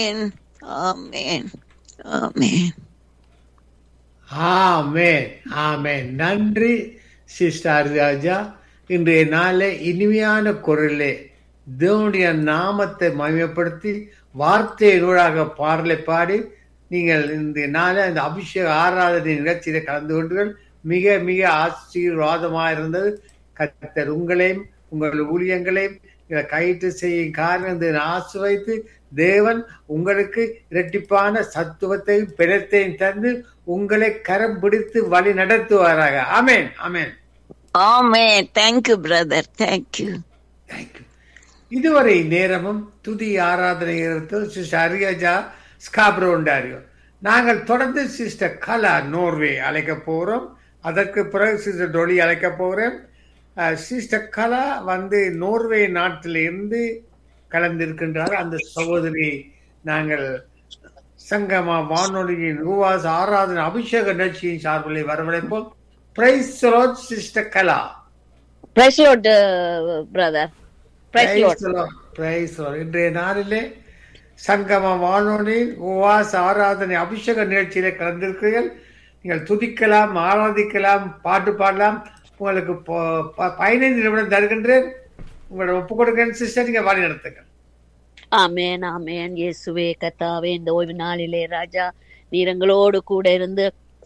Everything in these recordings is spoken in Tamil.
ஆமென் ஆமென் ஆமென் ஆமென் நன்றி சிஸ்டர் ராஜா இன்றைய நாளே இனிமையான குரலே தேவனுடைய நாமத்தை மகிமைப்படுத்தி வார்த்தையினூடாக பாடலை பாடி நீங்கள் இந்த நாளை அந்த அபிஷேக ஆராதனை நிகழ்ச்சியில கலந்து கொண்டீர்கள் மிக மிக ஆசீர்வாதமாக இருந்தது கத்தர் உங்களையும் உங்கள் ஊழியங்களையும் இதை கைட்டு செய்யும் காரணம் என்று ஆசிர்வைத்து தேவன் உங்களுக்கு இரட்டிப்பான சத்துவத்தையும் பிறத்தையும் தந்து உங்களை கரம் பிடித்து வழி நடத்துவாராக amen amen amen thank you brother thank you thank you இதுவரை நேரமும் துதி ஆராதனை நேரத்தில் சிஸ்டர் அரியாஜா ஸ்காப்ரோ உண்டாரியோ நாங்கள் தொடர்ந்து சிஸ்டர் கலா நோர்வே அழைக்க போகிறோம் அதற்கு பிறகு சிஸ்டர் டொலி அழைக்க போகிறேன் அஹ், சிஸ்டர் கலா வந்து நோர்வே நாட்டிலிருந்து கலந்திருக்கின்றார் அந்த சகோதரி நாங்கள் சங்கமா வானொலியின் ரூவாஸ் ஆராதனை அபிஷேக நிகழ்ச்சியின் சார்பில் வரவழைப்போம் praise sister Kala praise Lord brother praise Lord Praise the Lord. Praise the Lord. இன்றைய நாளிலே சங்கம வானொலி உவாச ஆராதனை அபிஷேக நிகழ்ச்சியிலே கலந்திருக்கிறீர்கள் நீங்கள் துதிக்கலாம் ஆராதிக்கலாம் பாட்டு பாடலாம் உங்களுக்கு ப- ப- பதினைந்து நிமிடம் தருகின்றேன் உங்களோட ஒப்பு கொடுக்கிறேன் சிஸ்டர் நீங்க வழி நடத்துங்க ஆமென் ஆமென் இயேசுவே கத்தாவே இந்த ஓய்வு நாளிலே ராஜா நீர் எங்களோடு கூட இருந்து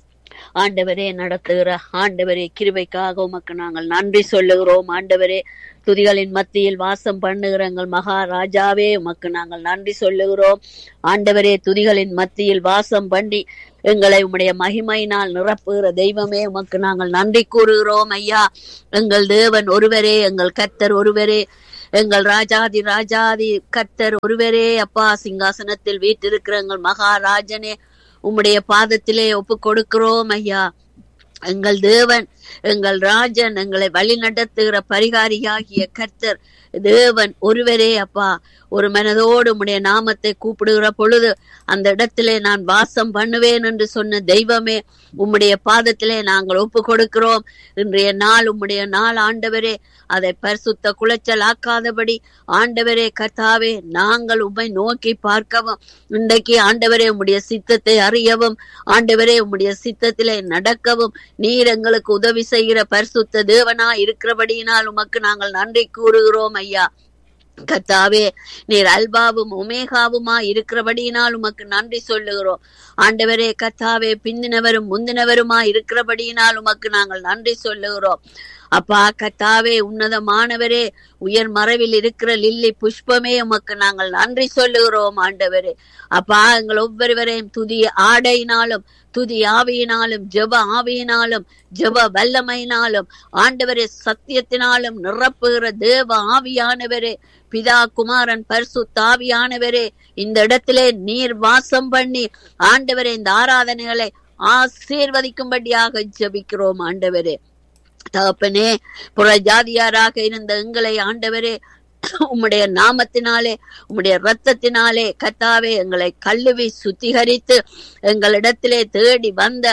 ஆண்டவரே நடத்துகிற ஆண்டவரே கிருபைக்காக உமக்கு நாங்கள் நன்றி சொல்லுகிறோம் ஆண்டவரே துதிகளின் மத்தியில் வாசம் பண்ணுகிற எங்கள் மகா ராஜாவே உமக்கு நாங்கள் நன்றி சொல்லுகிறோம் ஆண்டவரே துதிகளின் மத்தியில் வாசம் பண்ணி எங்களை உம்முடைய மகிமையினால் நிரப்புகிற தெய்வமே உமக்கு நாங்கள் நன்றி கூறுகிறோம் ஐயா எங்கள் தேவன் ஒருவரே எங்கள் கர்த்தர் ஒருவரே எங்கள் ராஜாதி ராஜாதி கர்த்தர் ஒருவரே அப்பா சிங்காசனத்தில் வீற்றிருக்கிற எங்கள் மகாராஜனே உம்முடைய பாதத்திலே ஒப்பு கொடுக்கிறோம் ஐயா எங்கள் தேவன் எங்கள் ராஜன் எங்களை வழி நடத்துகிற பரிகாரியாகிய கர்த்தர் தேவன் ஒருவரே அப்பா ஒரு மனதோடு உம்முடைய நாமத்தை கூப்பிடுகிற பொழுது அந்த இடத்திலே நான் வாசம் பண்ணுவேன் என்று சொன்ன தெய்வமே உம்முடைய பாதத்திலே நாங்கள் ஒப்பு கொடுக்கிறோம் இன்றைய நாள் உம்முடைய நாள் ஆண்டவரே அதை பரிசுத்த குலைச்சல் ஆக்காதபடி ஆண்டவரே கர்த்தாவே நாங்கள் உம்மை நோக்கி பார்க்கவும் இன்றைக்கு ஆண்டவரே உம்முடைய சித்தத்தை அறியவும் ஆண்டவரே உம்முடைய சித்தத்திலே நடக்கவும் நீர் எங்களுக்கு உதவி செய்கிற பரிசுத்த தேவனா இருக்கிறபடியினால் உமக்கு நாங்கள் நன்றி கூறுகிறோம் ஐயா கர்த்தாவே நீர் அல்பாவும் உமேகாவுமா இருக்கிறபடியினால் உமக்கு நன்றி சொல்லுகிறோம் ஆண்டவரே கர்த்தாவே பிந்தினவரும் முந்தினவருமா இருக்கிறபடியினால் உமக்கு நாங்கள் நன்றி சொல்லுகிறோம் அப்பா கர்த்தாவே உன்னதமானவரே உயர் மறைவில் இருக்கிற லில்லி புஷ்பமே உமக்கு நாங்கள் நன்றி சொல்லுகிறோம் ஆண்டவரே அப்பா எங்கள் ஒவ்வொருவரையும் துதி ஆடையினாலும் துதி ஆவியினாலும் ஜெப ஆவியினாலும் ஜெப வல்லமையினாலும் ஆண்டவரே சத்தியத்தினாலும் நிரப்புகிற தேவ ஆவியானவரே பிதா குமாரன் பரிசு தாவியானவரே இந்த இடத்திலே நீர் வாசம் பண்ணி ஆண்டவரே இந்த ஆராதனைகளை ஆசீர்வதிக்கும்படியாக ஜெபிக்கிறோம் ஆண்டவரே தகப்பனே புற ஜாதியாராக இருந்த எங்களை ஆண்டவரே உம்முடைய நாமத்தினாலே உம்முடைய ரத்தத்தினாலே கத்தாவே எங்களை கல்லுவி சுத்திகரித்து எங்களிடத்திலே தேடி வந்த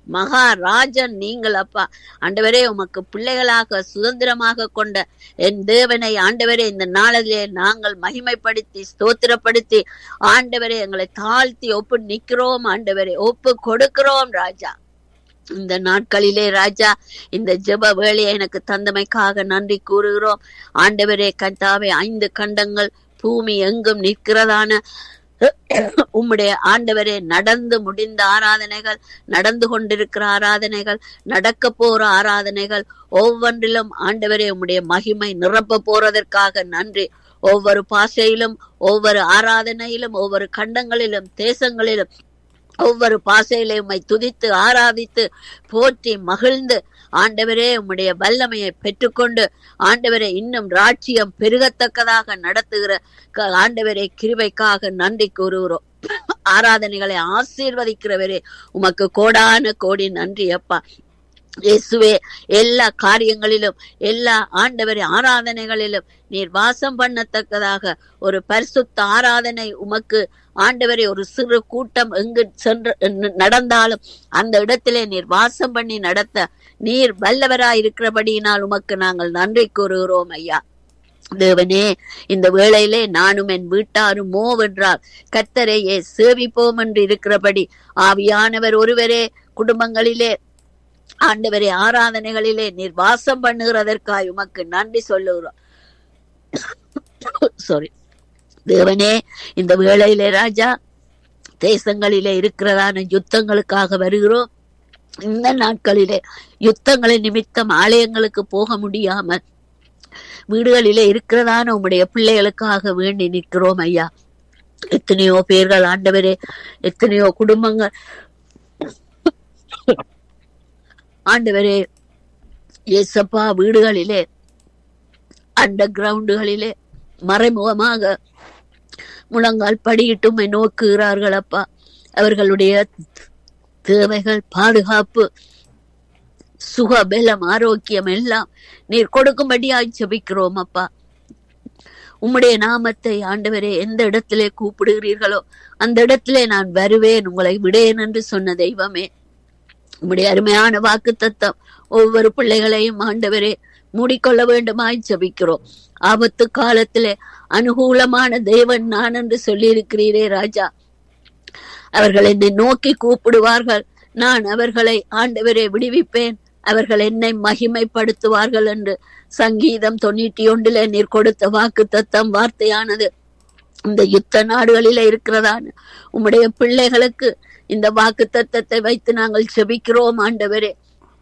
மகாராஜன் நீங்கள் அப்பா ஆண்டவரே உமக்கு பிள்ளைகளாக சுதந்திரமாக கொண்ட என் தேவனை ஆண்டவரே இந்த நாளிலே நாங்கள் மகிமைப்படுத்தி ஸ்தோத்திரப்படுத்தி ஆண்டவரே எங்களை தாழ்த்தி ஒப்பு நிக்கிறோம் ஆண்டவரே ஒப்பு கொடுக்கிறோம் ராஜா இந்த நாட்களிலே ராஜா இந்த ஜெப வேலையை எனக்கு தந்தமைக்காக நன்றி கூறுகிறோம் ஆண்டவரே கர்த்தாவே ஐந்து கண்டங்கள் பூமி எங்கும் நிற்கிறதான உம்முடைய ஆண்டவரே நடந்து முடிந்த ஆராதனைகள் நடந்து கொண்டிருக்கிற ஆராதனைகள் நடக்க போற ஆராதனைகள் ஒவ்வொன்றிலும் ஆண்டவரே உம்முடைய மகிமை நிரப்ப போறதற்காக நன்றி ஒவ்வொரு பாஷையிலும் ஒவ்வொரு ஆராதனையிலும் ஒவ்வொரு கண்டங்களிலும் தேசங்களிலும் ஒவ்வொரு பாசையிலே உம்மை துதித்து ஆராதித்து போற்றி மகிழ்ந்து ஆண்டவரே உம்முடைய வல்லமையை பெற்றுக்கொண்டு ஆண்டவரே இன்னும் ராட்சியம் பெருகத்தக்கதாக நடத்துகிற க- ஆண்டவரே கிருபைக்காக நன்றி கூறுகிறோம் ஆராதனைகளை ஆசீர்வதிக்கிறவரே உமக்கு கோடான கோடி நன்றி அப்பா இயேசுவே எல்லா காரியங்களிலும் எல்லா ஆண்டவரை ஆராதனைகளிலும் நீர் வாசம் பண்ணத்தக்கதாக ஒரு பரிசுத்த ஆராதனை உமக்கு ஆண்டவரே ஒரு சிறு கூட்டம் எங்கு சென்று ந- நடந்தாலும் அந்த இடத்திலே நீர் வாசம் பண்ணி நடத்த நீர் வல்லவராய் இருக்கிறபடியினால் உமக்கு நாங்கள் நன்றி கூறுகிறோம் ஐயா தேவனே இந்த வேளையிலே நானும் என் வீட்டாரும் மோவென்றால் கத்தரையே சேவிப்போம் என்று இருக்கிறபடி ஆவியானவர் ஒருவரே குடும்பங்களிலே ஆண்டவரே ஆராதனைகளிலே நீர் வாசம் பண்ணுகிறதற்காய் உமக்கு நன்றி சொல்லுகிறோம் சாரி தேவனே இந்த வேளையிலே ராஜா தேசங்களிலே இருக்கிறதான யுத்தங்களுக்காக வருகிறோம் இந்த நாட்களிலே யுத்தங்களின் நிமித்தம் ஆலயங்களுக்கு போக முடியாமல் வீடுகளிலே இருக்கிறதான உம்முடைய பிள்ளைகளுக்காக வேண்டி நிற்கிறோம் ஐயா எத்தனையோ பேர்கள் ஆண்டவரே எத்தனையோ குடும்பங்கள் ஆண்டவரே ஏசப்பா வீடுகளிலே அண்டர் கிரவுண்டுகளிலே மறைமுகமாக முழங்கால் படியிட்டுமை நோக்குகிறார்கள் அப்பா அவர்களுடைய தேவைகள் பாதுகாப்பு சுக பலம் ஆரோக்கியம் எல்லாம் நீர் கொடுக்கும்படியாய் ஜெபிக்கிறோம் அப்பா உம்முடைய நாமத்தை ஆண்டவரே எந்த இடத்திலே கூப்பிடுகிறீர்களோ அந்த இடத்திலே நான் வருவேன் உங்களை விடேன் என்று சொன்ன தெய்வமே உம்முடைய அருமையான வாக்கு தத்தம் ஒவ்வொரு பிள்ளைகளையும் ஆண்டவரே மூடிக்கொள்ள வேண்டுமாய் ஜபிக்கிறோம் ஆபத்து காலத்திலே அனுகூலமான தேவன் நான் என்று சொல்லியிருக்கிறீரே ராஜா அவர்கள் என்னை நோக்கி கூப்பிடுவார்கள் நான் அவர்களை ஆண்டவரே விடுவிப்பேன் அவர்கள் என்னை மகிமைப்படுத்துவார்கள் என்று சங்கீதம் தொண்ணூற்றி ஒன்றிலே நீர் கொடுத்த வாக்கு தத்தம் வார்த்தையானது இந்த யுத்த நாடுகளில இருக்கிறதான உம்முடைய பிள்ளைகளுக்கு இந்த வாக்கு தத்தத்தை வைத்து நாங்கள் செபிக்கிறோம் ஆண்டவரே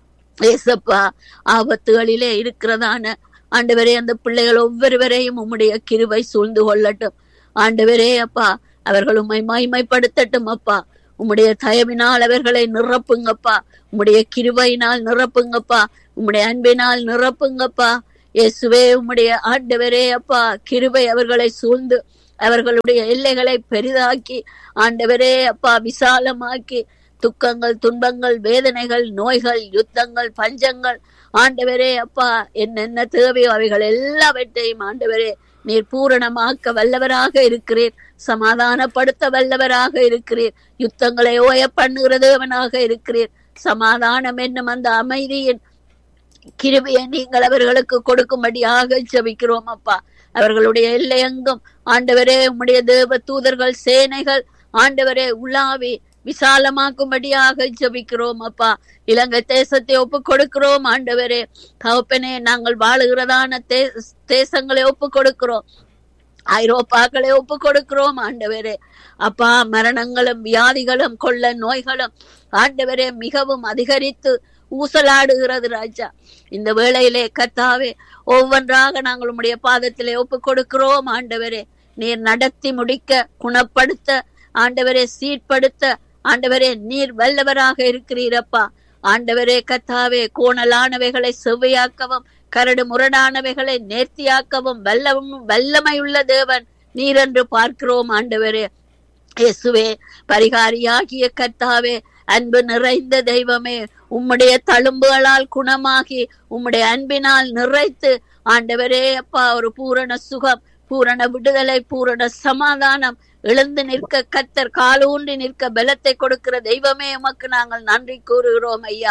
ஏசப்பா ஆபத்துகளிலே இருக்கிறதான ஆண்டவரே அந்த பிள்ளைகள் ஒவ்வொருவரையும் உம்முடைய கிருவை சூழ்ந்து கொள்ளட்டும் ஆண்டவரே அப்பா அவர்கள் உம்மை மகிமைப்படுத்தட்டும் அப்பா உம்முடைய தயவினால் அவர்களை நிரப்புங்கப்பா உம்முடைய கிருபையினால் நிரப்புங்கப்பா உம்முடைய அன்பினால் நிரப்புங்கப்பா இயேசுவே உம்முடைய ஆண்டவரே அப்பா கிருபை அவர்களை சூழ்ந்து அவர்களுடைய எல்லைகளை பெரிதாக்கி ஆண்டவரே அப்பா விசாலமாக்கி துக்கங்கள் துன்பங்கள் வேதனைகள் நோய்கள் யுத்தங்கள் பஞ்சங்கள் ஆண்டவரே அப்பா என்னென்ன தேவையோ அவைகள் எல்லாவற்றையும் ஆண்டவரே நீர் பூரணமாக்க வல்லவராக இருக்கிறீர் சமாதானப்படுத்த வல்லவராக இருக்கிறீர் யுத்தங்களை ஓய பண்ணுகிறதவனாக இருக்கிறீர் சமாதானம் என்னும் அந்த அமைதியின் கிருபையை நீங்கள் அவர்களுக்கு கொடுக்கும்படியாக ஜபிக்கிறோம் அப்பா அவர்களுடைய எல்லையெங்கும் ஆண்டவரே உம்முடைய தேவ தூதர்கள் சேனைகள் ஆண்டவரே உலாவி விசாலமாக்கும்படியாக ஜபிக்கிறோம் அப்பா இலங்கை தேசத்தை ஒப்பு கொடுக்கிறோம் ஆண்டவரே தகப்பனே நாங்கள் வாழுகிறதான தே தேசங்களை ஒப்பு கொடுக்கிறோம் ஐரோப்பாக்களை ஒப்பு கொடுக்கிறோம் ஆண்டவரே அப்பா மரணங்களும் வியாதிகளும் கொள்ள நோய்களும் ஆண்டவரே மிகவும் அதிகரித்து ஊசலாடுகிறது ராஜா இந்த வேளையிலே கத்தாவே ஒவ்வொன்றாக நாங்கள் உம்முடைய பாதத்திலே ஒப்பு கொடுக்கிறோம் ஆண்டவரே நீர் நடத்தி முடிக்க குணப்படுத்த ஆண்டவரே சீர்படுத்த ஆண்டவரே நீர் வல்லவராக இருக்கிறீரப்பா ஆண்டவரே கத்தாவே கோணலானவைகளை செவ்வையாக்கவும் கரடு முரடானவைகளை நேர்த்தியாக்கவும் வல்லவும் வல்லமையுள்ள தேவன் நீர் என்று பார்க்கிறோம் ஆண்டவரே இயேசுவே பரிகாரியாகிய கர்த்தாவே அன்பு நிறைந்த தெய்வமே உம்முடைய தழும்புகளால் குணமாகி உம்முடைய அன்பினால் நிறைத்து ஆண்டவரே அப்பா ஒரு பூரண சுகம் பூரண விடுதலை பூரண சமாதானம் எழுந்து நிற்க கத்தர் காலூன்றி நிற்க பலத்தை கொடுக்கிற தெய்வமே உமக்கு நாங்கள் நன்றி கூறுகிறோம் ஐயா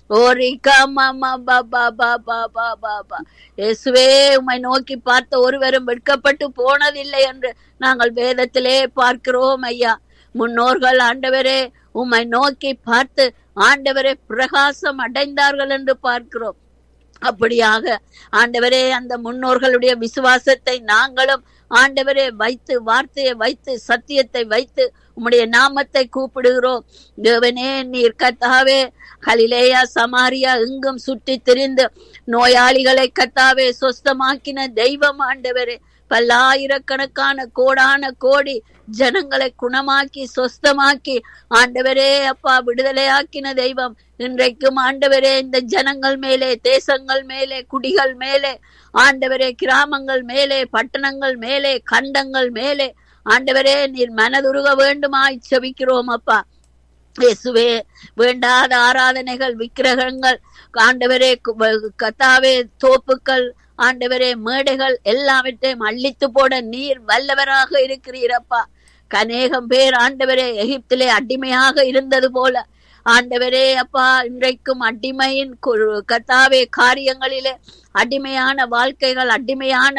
இயேசுவே உம்மை நோக்கி பார்த்த ஒருவரும் வெட்கப்பட்டு போனதில்லை என்று நாங்கள் வேதத்திலே பார்க்கிறோம் ஐயா முன்னோர்கள் ஆண்டவரே உம்மை நோக்கி பார்த்து ஆண்டவரே பிரகாசம் அடைந்தார்கள் என்று பார்க்கிறோம் அப்படியாக ஆண்டவரே அந்த முன்னோர்களுடைய விசுவாசத்தை நாங்களும் ஆண்டவரே வைத்து வார்த்தையை வைத்து சத்தியத்தை வைத்து உம்முடைய நாமத்தை கூப்பிடுகிறோம் தேவனே நீர் கத்தாவே கலிலேயா சமாரியா எங்கும் சுற்றி திரிந்து நோயாளிகளை கத்தாவே சொஸ்தமாக்கின தெய்வம் ஆண்டவரே பல்லாயிரக்கணக்கான கோடான கோடி ஜனங்களை குணமாக்கி சொஸ்தமாக்கி ஆண்டவரே அப்பா விடுதலையாக்கின தெய்வம் இன்றைக்கும் ஆண்டவரே இந்த ஜனங்கள் மேலே தேசங்கள் மேலே குடிகள் மேலே ஆண்டவரே கிராமங்கள் மேலே பட்டணங்கள் மேலே கண்டங்கள் மேலே ஆண்டவரே நீர் மனதுருக வேண்டுமாய் செபிக்கிறோம் அப்பா இயேசுவே வேண்டாத ஆராதனைகள் விக்கிரகங்கள் ஆண்டவரே கத்தாவே தோப்புக்கள் ஆண்டவரே மேடைகள் எல்லாவற்றையும் அள்ளித்து போட நீர் வல்லவராக இருக்கிறீரப்பா கனேகம் பேர் ஆண்டவரே எகிப்திலே அடிமையாக இருந்தது போல ஆண்டவரே அப்பா இன்றைக்கும் அடிமையின் கத்தாவே காரியங்களிலே அடிமையான வாழ்க்கைகள் அடிமையான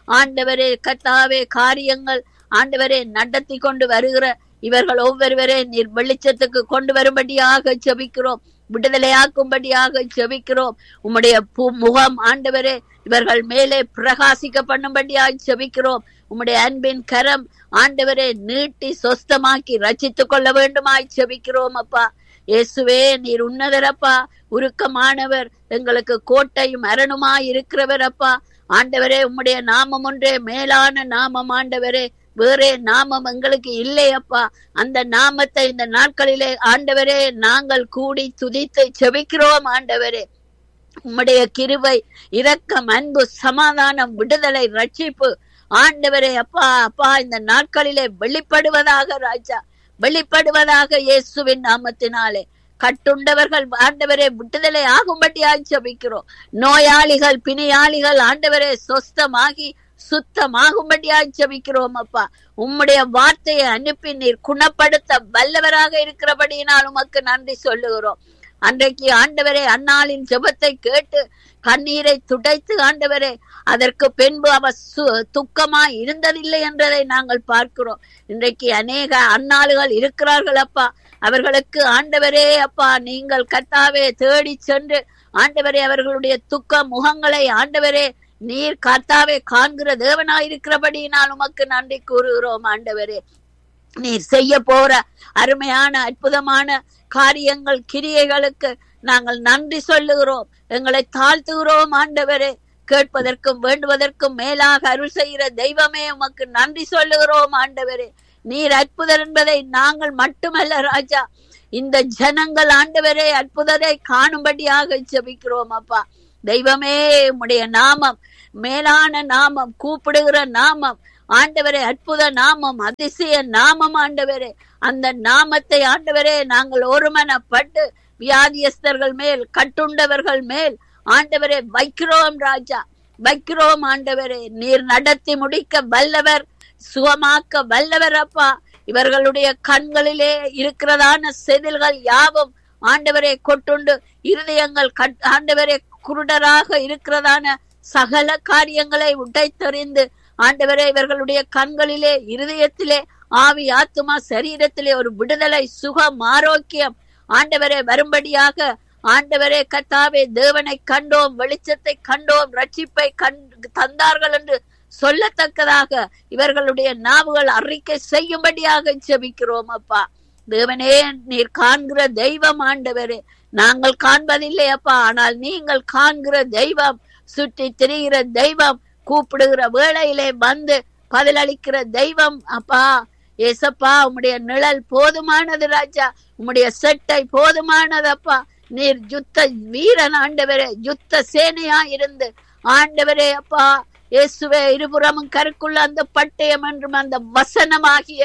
ஆண்டவரே கத்தாவே காரியங்கள் ஆண்டவரே நடத்தி கொண்டு வருகிற இவர்கள் ஒவ்வொருவரே நீர் வெளிச்சத்துக்கு கொண்டு வரும்படியாக ஜெபிக்கிறோம் விடுதலையாக்கும்படியாக ஜெபிக்கிறோம் உம்முடைய பு- முகம் ஆண்டவரே இவர்கள் மேலே பிரகாசிக்க பண்ணும்படியாய் ஜெபிக்கிறோம் உம்முடைய அன்பின் கரம் ஆண்டவரே நீட்டி சொஸ்தமாக்கி ரச்சித்துக் கொள்ள வேண்டுமாய் ஜெபிக்கிறோம் அப்பா இயேசுவே நீர் உன்னதரப்பா உருக்கமானவர் எங்களுக்கு கோட்டையும் அரணுமாய் இருக்கிறவர் அப்பா ஆண்டவரே உம்முடைய நாமம் ஒன்றே மேலான நாமம் ஆண்டவரே வேறே நாமம் எங்களுக்கு இல்லை அப்பா அந்த நாமத்தை இந்த நாட்களிலே ஆண்டவரே நாங்கள் கூடி துதித்து செபிக்கிறோம் ஆண்டவரே உம்முடைய கிருபை இரக்கம் அன்பு சமாதானம் விடுதலை ரட்சிப்பு ஆண்டவரே அப்பா அப்பா இந்த நாட்களிலே வெளிப்படுவதாக ராஜா வெளிப்படுவதாக இயேசுவின் நாமத்தினாலே கட்டுண்டவர்கள் ஆண்டவரே விடுதலை ஆகும்படியாய் ஜெபிக்கிறோம் நோயாளிகள் பிணியாளிகள் ஆண்டவரே சொஸ்தமாகி சுத்தமாகும்படியாய் ஜெபிக்கிறோம் அப்பா உம்முடைய வார்த்தையை அனுப்பி நீர் குணப்படுத்த வல்லவராக இருக்கிறபடியினால் உமக்கு நன்றி சொல்லுகிறோம் அன்றைக்கு ஆண்டவரே அன்னாளின் ஜெபத்தை கேட்டு கண்ணீரை துடைத்து ஆண்டவரே அதற்கு பின்பு அவர் சு- துக்கமாய் இருந்ததில்லை என்றதை நாங்கள் பார்க்கிறோம் இன்றைக்கு அநேக அன்னாளுகள் இருக்கிறார்கள் அப்பா அவர்களுக்கு ஆண்டவரே அப்பா நீங்கள் கத்தாவே தேடி சென்று ஆண்டவரே அவர்களுடைய துக்க முகங்களை ஆண்டவரே நீர் கர்த்தாவே காண்கிற தேவனாயிருக்கிறபடியினால் உமக்கு நன்றி கூறுகிறோம் ஆண்டவரே நீர் செய்ய போற அருமையான அற்புதமான காரியங்கள் கிரியைகளுக்கு நாங்கள் நன்றி சொல்லுகிறோம் எங்களை தாழ்த்துகிறோம் ஆண்டவரே கேட்பதற்கும் வேண்டுவதற்கும் மேலாக அருள் செய்கிற தெய்வமே உமக்கு நன்றி சொல்லுகிறோம் ஆண்டவரே நீர் அற்புதர் என்பதை நாங்கள் மட்டுமல்ல ராஜா இந்த ஜனங்கள் ஆண்டவரே அற்புதரை காணும்படியாக ஜெபிக்கிறோம் அப்பா தெய்வமே உம்முடைய நாமம் மேலான நாமம் கூப்பிடுகிற நாமம் ஆண்டவரே அற்புத நாமம் அதிசய நாமம் ஆண்டவரே அந்த நாமத்தை ஆண்டவரே நாங்கள் ஒருமனப்பட்டு வியாதியஸ்தர்கள் மேல் கட்டுண்டவர்கள் மேல் ஆண்டவரே வைக்கிறோம் ராஜா வைக்கிறோம் ஆண்டவரே நீர் நடத்தி முடிக்க வல்லவர் சுகமாக்க வல்லவர் அப்பா இவர்களுடைய கண்களிலே இருக்கிறதான செதில்கள் யாவும் ஆண்டவரே கொட்டுண்டு இருதயங்கள் கட்- ஆண்டவரே குருடராக இருக்கிறதான சகல காரியங்களை உடைத்தறிந்து ஆண்டவரே இவர்களுடைய கண்களிலே இருதயத்திலே ஆவி ஆத்துமா சரீரத்திலே ஒரு விடுதலை சுகம் ஆரோக்கியம் ஆண்டவரே வரும்படியாக ஆண்டவரே கத்தாவே தேவனை கண்டோம் வெளிச்சத்தை கண்டோம் ரட்சிப்பை கண் தந்தார்கள் என்று சொல்லத்தக்கதாக இவர்களுடைய நாவுகள் அறிக்கை செய்யும்படியாக ஜெபிக்கிறோம் அப்பா தேவனே நீர் காண்கிற தெய்வம் ஆண்டவரே நாங்கள் காண்பதில்லை அப்பா ஆனால் நீங்கள் காண்கிற தெய்வம் சுற்றி திரிகிற தெய்வம் கூப்பிடுகிற வேளையிலே வந்து பதிலளிக்கிற தெய்வம் அப்பா ஏசப்பா உம்முடைய நிழல் போதுமானது ராஜா உம்முடைய செட்டை போதுமானதப்பா நீர் யுத்த வீரன் ஆண்டவரே யுத்த சேனையா இருந்து ஆண்டவரே அப்பா இயேசுவே இருபுறமும் கருக்குள்ள அந்த பட்டயம் என்றும் அந்த வசனமாகிய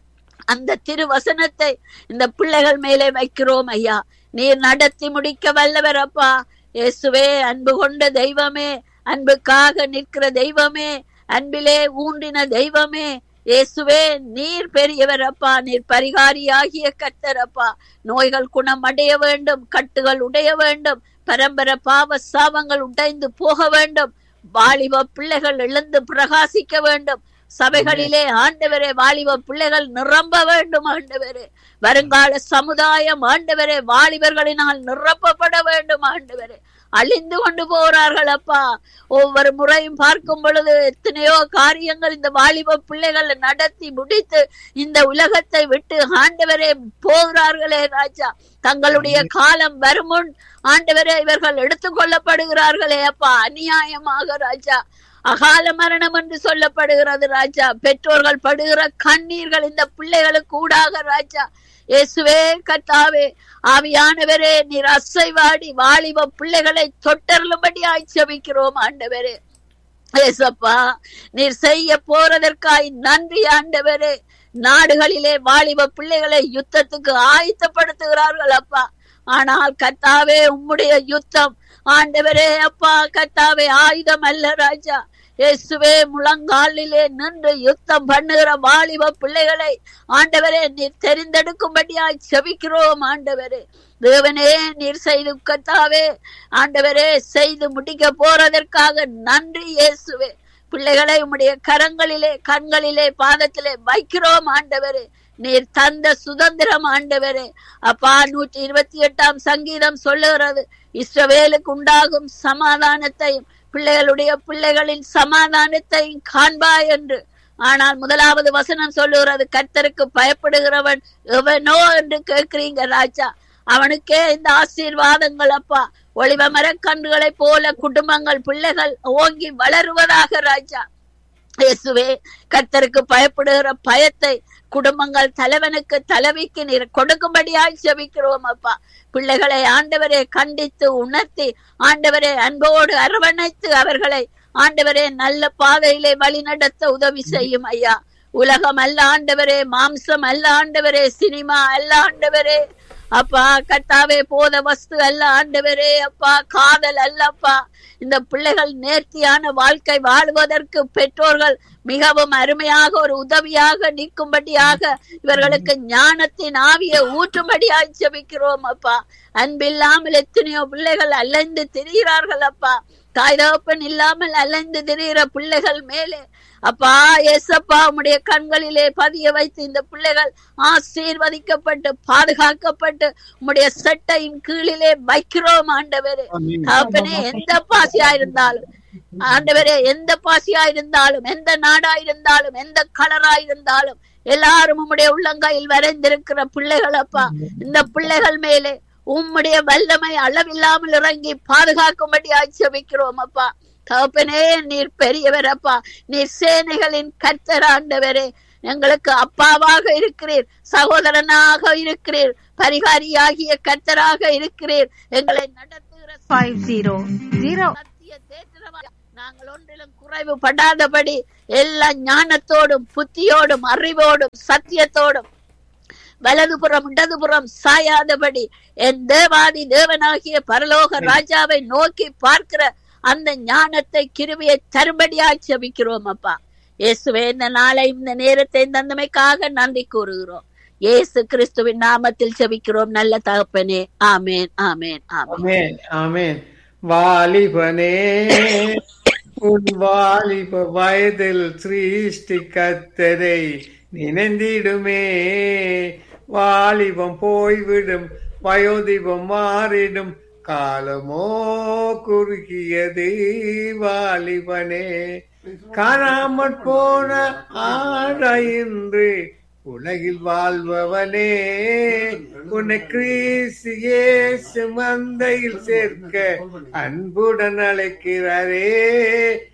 அந்த திருவசனத்தை இந்த பிள்ளைகள் மேலே வைக்கிறோம் ஐயா நீர் நடத்தி முடிக்க வல்லவர் அப்பா இயேசுவே அன்பு கொண்ட தெய்வமே அன்புக்காக நிற்கிற தெய்வமே அன்பிலே ஊன்றின தெய்வமே இயேசுவே நீர் பெரியவர் அப்பா நீர் பரிகாரியாகிய கர்த்தர் அப்பா நோய்கள் குணம் அடைய வேண்டும் கட்டுகள் உடைய வேண்டும் பரம்பர பாவ சாபங்கள் உடைந்து போக வேண்டும் வாலிப பிள்ளைகள் எழுந்து பிரகாசிக்க வேண்டும் சபைகளிலே ஆண்டவரே வாலிப பிள்ளைகள் நிரம்ப வேண்டும் ஆண்டவரே வருங்கால சமுதாயம் ஆண்டவரே வாலிபர்களினால் நிரப்பப்பட வேண்டும் ஆண்டவரே அழிந்து கொண்டு போகிறார்கள் அப்பா ஒவ்வொரு முறையும் பார்க்கும் பொழுது எத்தனையோ காரியங்கள் இந்த வாலிப பிள்ளைகள் நடத்தி முடித்து இந்த உலகத்தை விட்டு ஆண்டவரே போகிறார்களே ராஜா தங்களுடைய காலம் வருமுன் ஆண்டவரே இவர்கள் எடுத்துக் கொள்ளப்படுகிறார்களே அப்பா அநியாயமாக ராஜா அகால மரணம் என்று சொல்லப்படுகிறது ராஜா பெற்றோர்கள் படுகிற கண்ணீர்கள் இந்த பிள்ளைகளுக்கு ஊடாக ராஜா இயேசுவே கர்த்தாவே ஆவியானவரே நீர் அசைவாடி வாலிப பிள்ளைகளை தொட்டருளும்படி ஆய்ச்சபிக்கிறோம் ஆண்டவரே ஏசப்பா நீர் செய்ய போறதற்காய் நன்றி ஆண்டவரே நாடுகளிலே வாலிப பிள்ளைகளை யுத்தத்துக்கு ஆயத்தப்படுத்துகிறார்கள் அப்பா ஆனால் கத்தாவே உம்முடைய யுத்தம் ஆண்டவரே அப்பா கத்தாவே ஆயுதம் அல்ல ராஜா இயேசுவே முழங்காலிலே நின்று யுத்தம் பண்ணுகிற வாலிப பிள்ளைகளை ஆண்டவரே நீர் தெரிந்தெடுக்கும்படியாய் செபிக்கிறோம் ஆண்டவரே தேவனே நீர் செய்து கத்தாவே ஆண்டவரே செய்து முடிக்க போறதற்காக நன்றி இயேசுவே பிள்ளைகளை உம்முடைய கரங்களிலே கண்களிலே பாதத்திலே வைக்கிறோம் ஆண்டவரே நீர் தந்த சுதந்திரம் ஆண்டவரே அப்பா நூற்றி இருபத்தி எட்டாம் சங்கீதம் சொல்லுகிறது இஸ்ரவேலுக்கு உண்டாகும் சமாதானத்தையும் பிள்ளைகளுடைய பிள்ளைகளின் சமாதானத்தையும் காண்பாய் என்று ஆனால் முதலாவது வசனம் சொல்லுகிறது கர்த்தருக்கு பயப்படுகிறவன் எவனோ என்று கேட்கிறீங்க ராஜா அவனுக்கே இந்த ஆசீர்வாதங்கள் அப்பா ஒளிவ மரக்கன்றுகளை போல குடும்பங்கள் பிள்ளைகள் ஓங்கி வளருவதாக ராஜா இயேசுவே கர்த்தருக்கு பயப்படுகிற பயத்தை குடும்பங்கள் தலைவனுக்கு தலைவிக்கு நீர் கொடுக்கும்படியாய் செபிக்கிறோம் அப்பா பிள்ளைகளை ஆண்டவரே கண்டித்து உணர்த்தி ஆண்டவரே அன்போடு அரவணைத்து அவர்களை ஆண்டவரே நல்ல பாதையிலே வழி நடத்த உதவி செய்யும் ஐயா உலகம் அல்ல ஆண்டவரே மாம்சம் அல்ல ஆண்டவரே சினிமா அல்ல ஆண்டவரே அப்பா கர்த்தாவே போத வஸ்து அல்ல ஆண்டவரே அப்பா காதல் அல்லப்பா இந்த பிள்ளைகள் நேர்த்தியான வாழ்க்கை வாழ்வதற்கு பெற்றோர்கள் மிகவும் அருமையாக ஒரு உதவியாக நிற்கும்படியாக இவர்களுக்கு ஞானத்தின் ஆவியை ஊற்றும்படியாய் ஜெபிக்கிறோம் அப்பா அன்பில்லாமல் எத்தனையோ பிள்ளைகள் அலைந்து திரிகிறார்கள் அப்பா தாய் தகப்பன் இல்லாமல் அலைந்து திரிகிற பிள்ளைகள் மேலே அப்பா ஏசப்பா உம்முடைய கண்களிலே பதிய வைத்து இந்த பிள்ளைகள் ஆசீர்வதிக்கப்பட்டு பாதுகாக்கப்பட்டு உம்முடைய சட்டையின் கீழிலே வைக்கிறோம் ஆண்டவரே தகப்பனே எந்த பாசியா இருந்தாலும் ஆண்டவரே எந்த பாசியா இருந்தாலும் எந்த நாடா இருந்தாலும் எந்த கலரா இருந்தாலும் எல்லாரும் உம்முடைய உள்ளங்கையில் வரைந்திருக்கிற பிள்ளைகள் அப்பா இந்த பிள்ளைகள் மேலே உம்முடைய வல்லமை அளவில்லாமல் இறங்கி பாதுகாக்கும்படி ஆட்சேபிக்கிறோம் அப்பா தகப்பனே நீர் பெரியவர் அப்பா நீர் சேனைகளின் கர்த்தர் ஆண்டவரே எங்களுக்கு அப்பாவாக இருக்கிறீர் சகோதரனாக இருக்கிறீர் பரிகாரியாகிய கர்த்தராக இருக்கிறீர் எங்களை நடத்துகிற five zero zero சத்திய தேற்றரவாய் நாங்கள் ஒன்றிலும் குறைவுபடாதபடி எல்லா ஞானத்தோடும் புத்தியோடும் அறிவோடும் சத்தியத்தோடும் வலதுபுறம் இடதுபுறம் சாயாதபடி என் தேவாதி தேவனாகிய பரலோக ராஜாவை நோக்கி பார்க்கிற அந்த ஞானத்தை கிருவியை தரும்படியாய் செபிக்கிறோம் அப்பா இயேசுவே இந்த நாளை இந்த நேரத்தை தந்தமைக்காக நன்றி கூறுகிறோம் இயேசு கிறிஸ்துவின் நாமத்தில் செபிக்கிறோம் நல்ல தகப்பனே ஆமேன் ஆமேன் ஆமேன் ஆமென் ஆமென் வாலிபனே உன் வாலிப வயதில் சிருஷ்டி கத்தரை நினைந்திடுமே வாலிபம் போய்விடும் வயோதிபம் மாறிடும் காலமோ குறுகியது வாலிபனே காணாமற் போன ஆராயின்று உலகில் வாழ்பவனே உன்னை கிறிஸ்து இயேசு மந்தையில் சேர்க்க அன்புடன் அழைக்கிறாரே